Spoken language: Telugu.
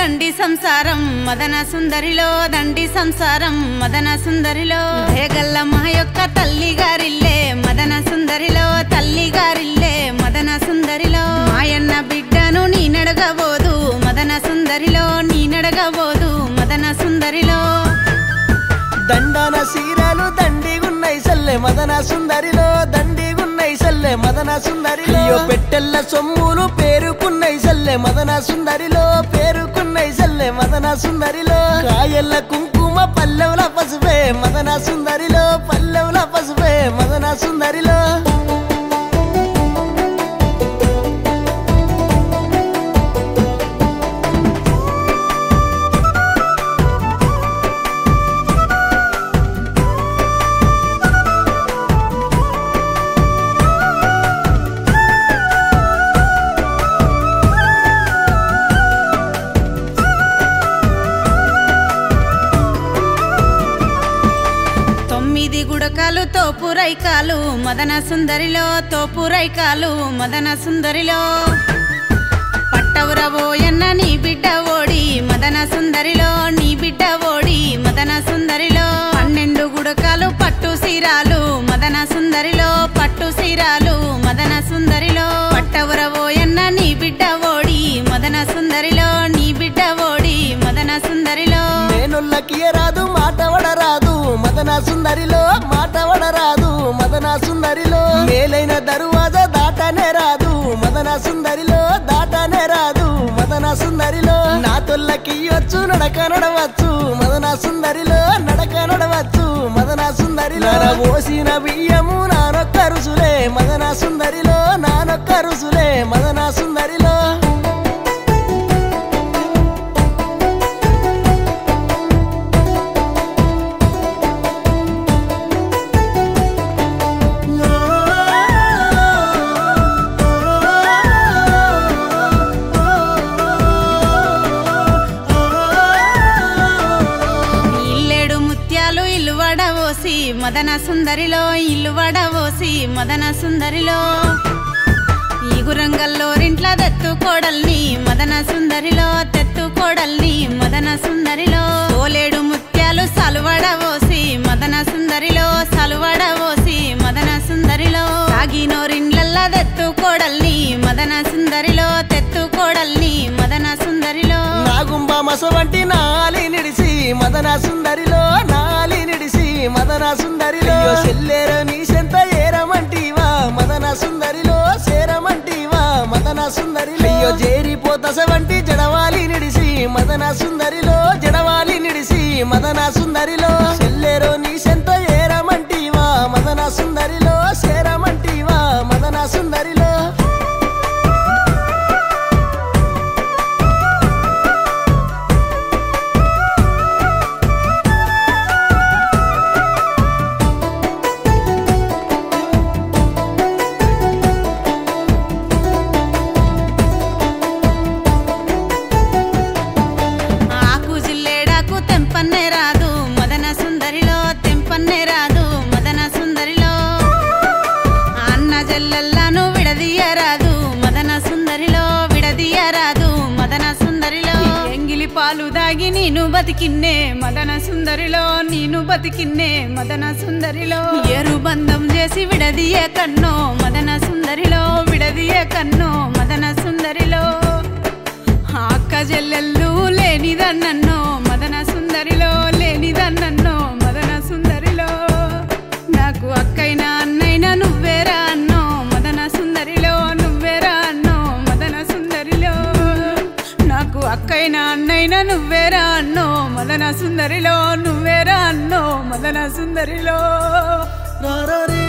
దండి సంసారం మదన సుందరిలో దండి సంసారం మదన సుందరిలో దయగల్ల మా యొక్క తల్లి గారిల్లే మదన సుందరిలో తల్లి గారిల్లే మదన సుందరిలో మాయన్న బిడ్డను నీ నడగబోదు మదన సుందరిలో నీ నడగబోదు మదన సుందరిలో దండన సీరలు దండిగున్నై సల్లె మదన సుందరిలో దండిగున్నై సల్లె మదన సుందరిలో అయ్యో పెట్టెల్ల సొమ్ములు పేరుకున్నై సల్లె మదన సుందరిలో పేరుకున్నై సల్లె మదన సుందరిలో కాయల్ల కుంకుమ పల్లెవుల పసుపే మదన సుందరిలో పల్లెవుల పసుపే మదన సుందరిలో తొమ్మిది గుడకాలు తోపురైకాలు మదన సుందరిలో తోపురైకాలు మదన సుందరిలో పట్టవురబోయన్న నీ బిడ్డ ఓడి మదన సుందరిలో నీ బిడ్డ ఓడి మదన సుందరిలో పన్నెండు గుడకాలు పట్టు సీరాలు మదన సుందరిలో పట్టు సీరాలు మదన సుందరిలో పట్టవురబోయన్న నీ బిడ్డ ఓడి మదన సుందరిలో నీ బిడ్డ ఓడి మదన సుందరిలో నేనుల్లకి రాదు మాట వడరాదు మదన సుందరిలో మాట వడరాదు మదన సుందరిలో మేలైన దరువాజ దాటనే రాదు మదన సుందరిలో దాటనే రాదు మదన సుందరిలో నా తొల్లకి వచ్చు నడక నడవచ్చు మదన సుందరిలో నడక నడవచ్చు మదన సుందరిలో పోసిన బియ్యము నానొక్క రుసులే మదన సుందరిలో నానొక్క రుసులే మదన సుందరిలో ఇల్లేడు ముత్యాలు ఇల్లు వడవోసి మదన సుందరిలో ఇల్లు వడవోసి మదన సుందరిలో ఈగురంగల్లో రింట్ల తెత్తు కోడల్ని మదన సుందరిలో తెత్తు కోడల్ని మదన సుందరిలో ఓలేడు ముత్యాలు సలువడవోసి మదన సుందరిలో సలువడవోసి మదన సుందరిలో తాగినోరిండ్లల్ల తెత్తు కోడల్ని మదన సుందరిలో తెత్తు కోడల్ని మదన సుందరిలో నాగుంబ మస వంటి నాలి నిడిసి మదన సుందరిలో నాలి నిడిసి మదన సుందరిలో సెల్లేరు నీ సెంత ఏరమంటివా మదన సుందరిలో సేరమంటివా మదన సుందరిలో అయ్యో జేరిపోతస వంటి జడవాలి నిడిసి మదన సుందరిలో జడవాలి నిడిసి మదన సుందరిలో సెల్లేరు నీ సెంత ఏరమంటివా మదన సుందరిలో సేరమంటివా మదన సుందరిలో ఆకు జిల్లేడాకు తెంపన్నే రాదు మదన సుందరిలో తెంపన్నే రాదు మదన సుందరిలో అన్న జల్లెల్లను విడదీయరాదు మదన సుందరిలో విడదీయరాదు మదన సుందరిలో ఎంగిలి పాలు దాగి నేను బతికిన్నే మదన సుందరిలో నేను బతికిన్నే మదన సుందరిలో ఎరు బంధం చేసి విడదీయ కన్నో మదన సుందరిలో విడదీయ కన్నో మదన సుందరిలో అక్క చెల్లెళ్ళు లేనిదన్నన్నో మదన సుందరిలో లేనిదన్నన్నో మదన సుందరిలో నాకు అక్కైనా అన్నైనా నువ్వేరా అన్నో మదన సుందరిలో నువ్వేరా అన్నో మదన సుందరిలో నాకు అక్కైనా అన్నైనా నువ్వేరా అన్నో మదన సుందరిలో నువ్వేరా అన్నో మదన సుందరిలో రారే